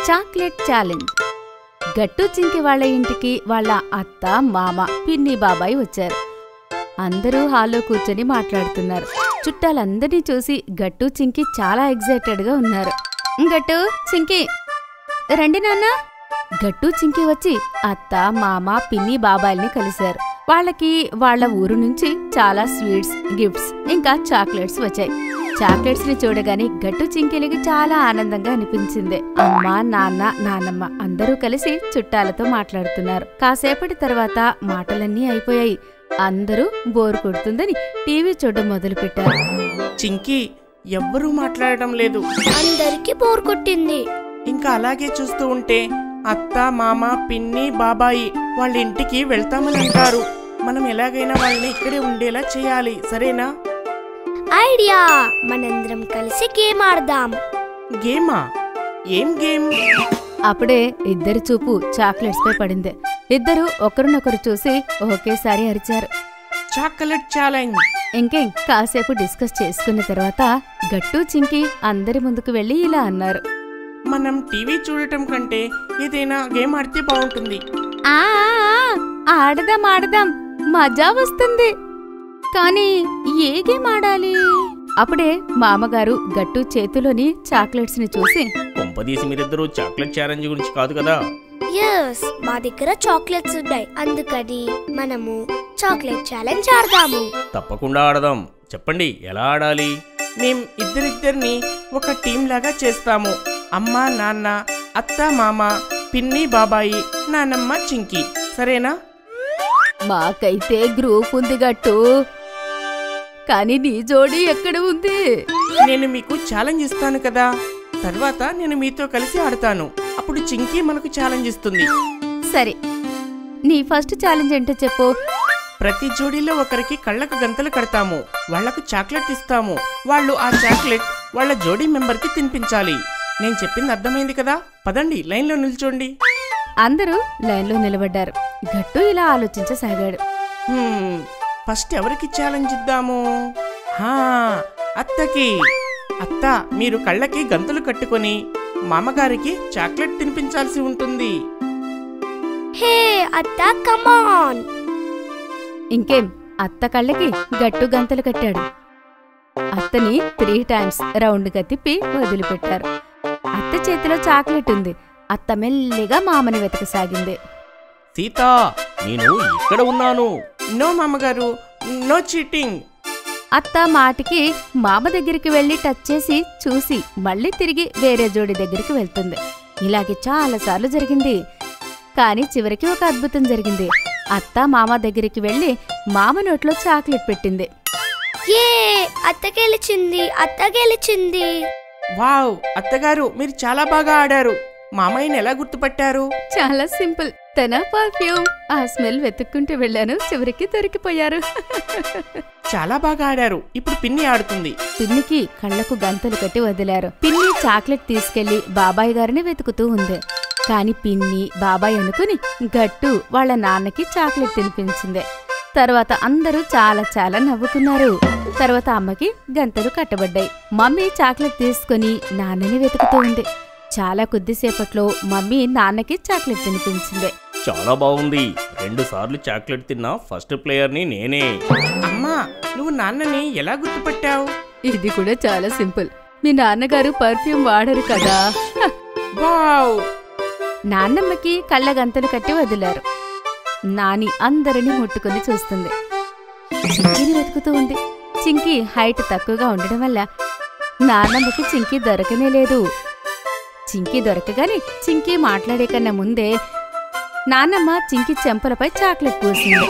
chocolate challenge గట్టు చింకి వాళ్ళ ఇంటికి వాళ్ళ అత్త మామ పిన్ని బాబాయ్ వచ్చారు అందరూ హాల్లో కూర్చొని మాట్లాడుతున్నారు చుట్టాలందరినీ చూసి గట్టు చింకి చాలా ఎగ్జైటెడ్ గా ఉన్నారు గట్టు చింకి రండి నాన్న గట్టు చింకి వచ్చి అత్త మామ పిన్ని బాబాయిల్ని కలిశారు వాళ్ళకి వాళ్ళ ఊరు నుంచి చాలా స్వీట్స్ గిఫ్ట్స్ ఇంకా చాక్లెట్స్ వచ్చాయి చాక్లెట్స్ ని చూడగానే గట్టు చింకిలికి చాలా ఆనందంగా అనిపించింది అమ్మ నాన్న నాన్నమ్మ అందరూ కలిసి చుట్టాలతో మాట్లాడుతున్నారు కాసేపటి తర్వాత మాటలన్నీ అయిపోయాయి అందరూ బోర్ కొడుతుందని టీవీ చూడడం మొదలుపెట్టారు చింకి ఎవ్వరూ మాట్లాడటం లేదు అందరికి బోర్ కొట్టింది ఇంకా అలాగే చూస్తూ ఉంటే అత్త మామ పిన్ని బాబాయి వాళ్ళ ఇంటికి వెళ్తామని అంటారు మనం ఎలాగైనా వాళ్ళని ఇక్కడే ఉండేలా చేయాలి సరేనా ఐడియా మనందరం కలిసి గేమ్ ఆడదాం గేమా ఏం గేమ్ అప్పుడే ఇద్దరి చూపు చాక్లెట్స్ పై పడింది ఇద్దరు ఒకరినొకరు చూసి ఒకేసారి అరిచారు చాక్లెట్ ఛాలెంజ్ ఇంకేం కాసేపు డిస్కస్ చేసుకున్న తర్వాత గట్టు చింకి అందరి ముందుకు వెళ్లి ఇలా అన్నారు మనం టీవీ చూడటం కంటే ఏదైనా గేమ్ ఆడితే బాగుంటుంది ఆ ఆ, ఆ, ఆడదాం ఆడదాం మజా వస్తుంది కానీ ఏ గేమ్ ఆడాలి అప్పుడే మామగారు గట్టు చేతిలోని చాక్లెట్స్ ని చూసి కొంపదీసి మీరిద్దరూ చాక్లెట్ ఛాలెంజ్ గురించి కాదు కదా ఎస్ మా దగ్గర చాక్లెట్స్ ఉన్నాయి అందుకని మనము చాక్లెట్ ఛాలెంజ్ ఆడదాము తప్పకుండా ఆడదాం చెప్పండి ఎలా ఆడాలి మేం ఇద్దరిద్దరిని ఒక టీం లాగా చేస్తాము అమ్మ నాన్న అత్త మామ పిన్ని బాబాయి నానమ్మ చింకి సరేనా మాకైతే గ్రూప్ ఉంది గట్టు కానీ నీ జోడీ ఎక్కడ ఉంది నేను మీకు ఛాలెంజ్ ఇస్తాను కదా తర్వాత నేను మీతో కలిసి ఆడతాను అప్పుడు చింకి మనకు ఛాలెంజ్ ఇస్తుంది సరే నీ ఫస్ట్ ఛాలెంజ్ ఏంటో చెప్పు ప్రతి జోడీలో ఒకరికి కళ్ళకు గంతలు కడతాము వాళ్లకు చాక్లెట్ ఇస్తాము వాళ్ళు ఆ చాక్లెట్ వాళ్ళ జోడీ మెంబర్కి తినిపించాలి నేను చెప్పింది అర్థమైంది కదా పదండి లైన్లో నిల్చోండి అందరూ లైన్లో నిలబడ్డారు గట్టు ఇలా ఆలోచించసాగాడు హ్మ్, ఫస్ట్ ఎవరికి ఛాలెంజ్ ఇద్దాము హా, అత్తకి అత్త మీరు కళ్ళకి గంతులు కట్టుకొని మామగారికి చాక్లెట్ తినిపించాల్సి ఉంటుంది హే అత్త కమాన్ ఇంకేం అత్త కళ్ళకి గట్టు గంతలు కట్టాడు అత్తని త్రీ టైమ్స్ రౌండ్గా తిప్పి వదిలిపెట్టారు అత్త చేతిలో చాక్లెట్ ఉంది అత్త మెల్లిగా మామని వెతకసాగింది సీత నేను ఇక్కడ ఉన్నాను నో మామగారు నో చీటింగ్ అత్త మాటికి మామ దగ్గరికి వెళ్లి టచ్ చేసి చూసి మళ్ళీ తిరిగి వేరే జోడి దగ్గరికి వెళ్తుంది ఇలాగే చాలాసార్లు జరిగింది కానీ చివరికి ఒక అద్భుతం జరిగింది అత్త మామ దగ్గరికి వెళ్లి మామ నోట్లో చాక్లెట్ పెట్టింది ఏ అత్త గెలిచింది అత్త గెలిచింది వావ్ అత్తగారు మీరు చాలా బాగా ఆడారు మామయ్యని ఎలా గుర్తుపట్టారు చాలా సింపుల్ తన పర్ఫ్యూమ్ ఆ స్మెల్ వెతుక్కుంటూ వెళ్ళాను చివరికి దొరికిపోయారు చాలా బాగా ఆడారు ఇప్పుడు పిన్ని ఆడుతుంది పిన్నికి కళ్ళకు గంతలు కట్టి వదిలారు పిన్ని చాక్లెట్ తీసుకెళ్లి బాబాయ్ గారిని వెతుకుతూ ఉంది కాని పిన్ని బాబాయ్ అనుకుని గట్టు వాళ్ళ నాన్నకి చాక్లెట్ తినిపించింది తర్వాత అందరూ చాలా చాలా నవ్వుకున్నారు తర్వాత అమ్మకి గంతలు కట్టబడ్డాయి మమ్మీ చాక్లెట్ తీసుకుని నాన్నని వెతుకుతూ ఉంది చాలా కొద్దిసేపట్లో మమ్మీ నాన్నకి చాక్లెట్ తినిపించింది చాలా బాగుంది రెండు సార్లు చాక్లెట్ తిన్న ఫస్ట్ ప్లేయర్ని నేనే అమ్మా నువ్వు నాన్నని ఎలా గుర్తుపట్టావు ఇది కూడా చాలా సింపుల్ మీ నాన్నగారు పర్ఫ్యూమ్ వాడరు కదా వావ్ నాన్నమ్మకి కళ్ళ గంతలు కట్టి వదిలారు నాని అందరినీ ముట్టుకుని చూస్తుంది చింకీని వెతుకుతూ ఉంది చింకీ హైట్ తక్కువగా ఉండడం వల్ల నాన్నమ్మకి చింకీ దొరకనే లేదు చింకీ దొరకగానే చింకీ మాట్లాడే కన్నా ముందే నాన్నమ్మ చింకీ చెంపలపై చాక్లెట్ పూసింది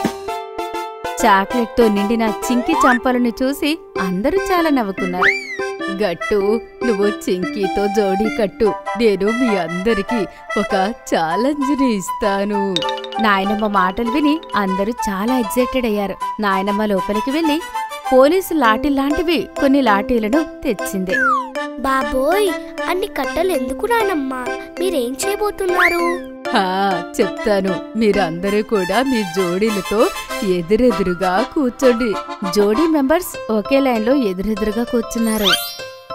చాక్లెట్తో నిండిన చింకి చంపలను చూసి అందరూ చాలా నవ్వుకున్నారు గట్టు నువ్వు చింకీతో జోడీ కట్టు నేను మీ అందరికీ ఒక ఛాలెంజ్ని ఇస్తాను నాయనమ్మ మాటలు విని అందరూ చాలా ఎగ్జైటెడ్ అయ్యారు నాయనమ్మ లోపలికి వెళ్లి పోలీసు లాఠీ లాంటివి కొన్ని లాఠీలను తెచ్చింది బాబోయ్ అన్ని కట్టలు ఎందుకు రానమ్మా మీరేం చేయబోతున్నారు హా చెప్తాను మీరందరూ కూడా మీ జోడీలతో ఎదురెదురుగా కూర్చోండి జోడీ మెంబర్స్ ఒకే లైన్లో ఎదురెదురుగా కూర్చున్నారు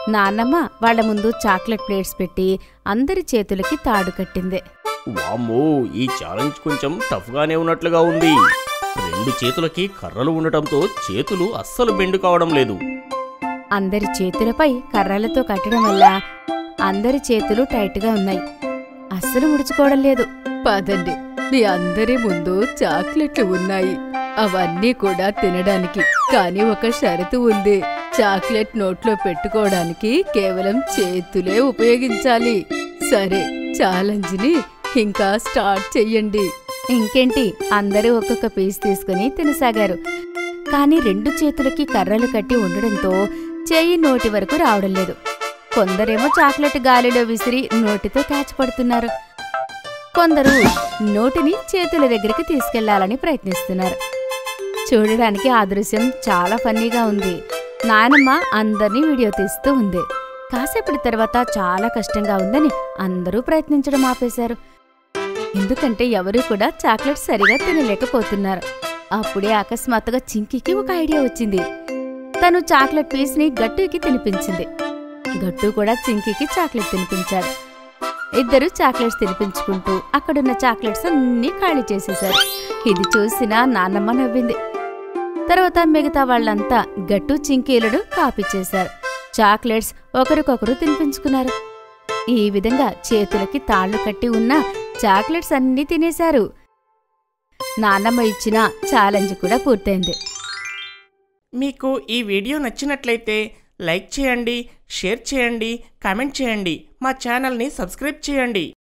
నాన్నమ్మ వాళ్ళ ముందు చాక్లెట్ ప్లేట్స్ పెట్టి అందరి చేతులకి తాడు కట్టింది వామ్మో ఈ ఛాలెంజ్ కొంచెం టఫ్గానే ఉన్నట్లుగా ఉంది రెండు చేతులకి కర్రలు ఉండటంతో చేతులు అస్సలు బెండు కావడం లేదు అందరి చేతులపై కర్రలతో కట్టడం వల్ల అందరి చేతులు టైట్గా ఉన్నాయి అస్సలు ముడుచుకోవడం లేదు పదండి మీ అందరి ముందు చాక్లెట్లు ఉన్నాయి అవన్నీ కూడా తినడానికి కానీ ఒక షరతు ఉంది చాక్లెట్ నోట్లో పెట్టుకోవడానికి కేవలం చేతులే ఉపయోగించాలి సరే ఛాలెంజ్ ని ఇంకా స్టార్ట్ చెయ్యండి ఇంకేంటి అందరూ ఒక్కొక్క పీస్ తీసుకుని తినసాగారు కానీ రెండు చేతులకి కర్రలు కట్టి ఉండడంతో చెయ్యి నోటి వరకు రావడం లేదు కొందరేమో చాక్లెట్ గాలిలో విసిరి నోటితో క్యాచ్ పడుతున్నారు కొందరు నోటిని చేతుల దగ్గరికి తీసుకెళ్లాలని ప్రయత్నిస్తున్నారు చూడడానికి ఆ దృశ్యం చాలా ఫన్నీగా ఉంది నానమ్మ అందరినీ వీడియో తీస్తూ ఉంది కాసేపటి తర్వాత చాలా కష్టంగా ఉందని అందరూ ప్రయత్నించడం ఆపేశారు ఎందుకంటే ఎవరూ కూడా చాక్లెట్ సరిగా తినలేకపోతున్నారు అప్పుడే అకస్మాత్తుగా చింకికి ఒక ఐడియా వచ్చింది తను చాక్లెట్ పీస్ని గట్టుకి తినిపించింది గట్టు కూడా చింకికి చాక్లెట్ తినిపించాడు ఇద్దరు చాక్లెట్స్ తినిపించుకుంటూ అక్కడున్న చాక్లెట్స్ అన్నీ ఖాళీ చేసేశారు ఇది చూసిన నాన్నమ్మ నవ్వింది తర్వాత మిగతా వాళ్ళంతా గట్టు చింకీలుడు కాపీ చేశారు చాక్లెట్స్ ఒకరికొకరు తినిపించుకున్నారు ఈ విధంగా చేతులకి తాళ్లు కట్టి ఉన్న చాక్లెట్స్ అన్నీ తినేశారు నాన్నమ్మ ఇచ్చిన ఛాలెంజ్ కూడా పూర్తయింది మీకు ఈ వీడియో నచ్చినట్లయితే లైక్ చేయండి షేర్ చేయండి కామెంట్ చేయండి మా ఛానల్ని సబ్స్క్రైబ్ చేయండి